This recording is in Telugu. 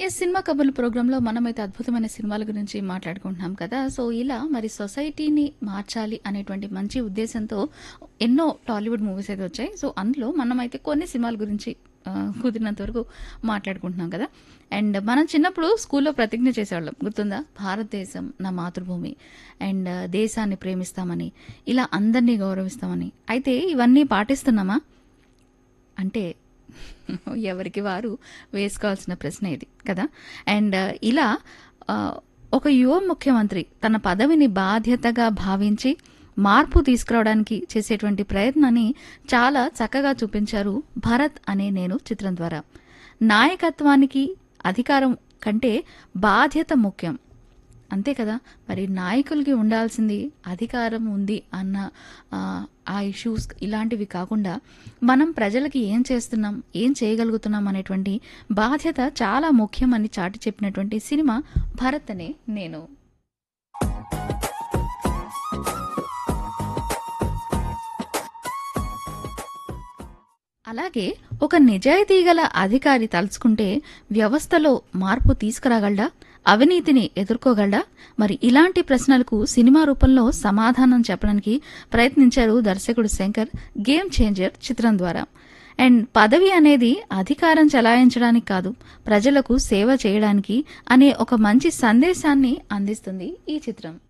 సినిమా కబుర్ల ప్రోగ్రాంలో మనమైతే అద్భుతమైన సినిమాల గురించి మాట్లాడుకుంటున్నాం కదా సో ఇలా మరి సొసైటీని మార్చాలి అనేటువంటి మంచి ఉద్దేశంతో ఎన్నో టాలీవుడ్ మూవీస్ అయితే వచ్చాయి సో అందులో మనమైతే కొన్ని సినిమాల గురించి ఆ, కుదిరినంత వరకు మాట్లాడుకుంటున్నాం కదా అండ్ మనం చిన్నప్పుడు స్కూల్లో ప్రతిజ్ఞ చేసేవాళ్ళం గుర్తుందా భారతదేశం నా మాతృభూమి అండ్ దేశాన్ని ప్రేమిస్తామని ఇలా అందరినీ గౌరవిస్తామని అయితే ఇవన్నీ పాటిస్తున్నామా అంటే ఎవరికి వారు వేసుకోవాల్సిన ప్రశ్న ఇది కదా అండ్ ఇలా ఆ, ఒక యువ ముఖ్యమంత్రి తన పదవిని బాధ్యతగా భావించి మార్పు తీసుకురావడానికి చేసేటువంటి ప్రయత్నాన్ని చాలా చక్కగా చూపించారు భరత్ అనే నేను చిత్రం ద్వారా నాయకత్వానికి అధికారం కంటే బాధ్యత ముఖ్యం అంతే కదా మరి నాయకులకి ఉండాల్సింది అధికారం ఉంది అన్న ఆ, ఆ ఇష్యూస్ ఇలాంటివి కాకుండా మనం ప్రజలకి ఏం చేస్తున్నాం ఏం చేయగలుగుతున్నాం అనేటువంటి బాధ్యత చాలా ముఖ్యమని చాటి చెప్పినటువంటి సినిమా భరత్ అనే నేను అలాగే ఒక నిజాయితీ గల అధికారి తలుచుకుంటే వ్యవస్థలో మార్పు తీసుకురాగలడా అవినీతిని ఎదుర్కోగలడా మరి ఇలాంటి ప్రశ్నలకు సినిమా రూపంలో సమాధానం చెప్పడానికి ప్రయత్నించారు దర్శకుడు శంకర్ గేమ్ చేంజర్ చిత్రం ద్వారా అండ్ పదవి అనేది అధికారం చలాయించడానికి కాదు ప్రజలకు సేవ చేయడానికి అనే ఒక మంచి సందేశాన్ని అందిస్తుంది ఈ చిత్రం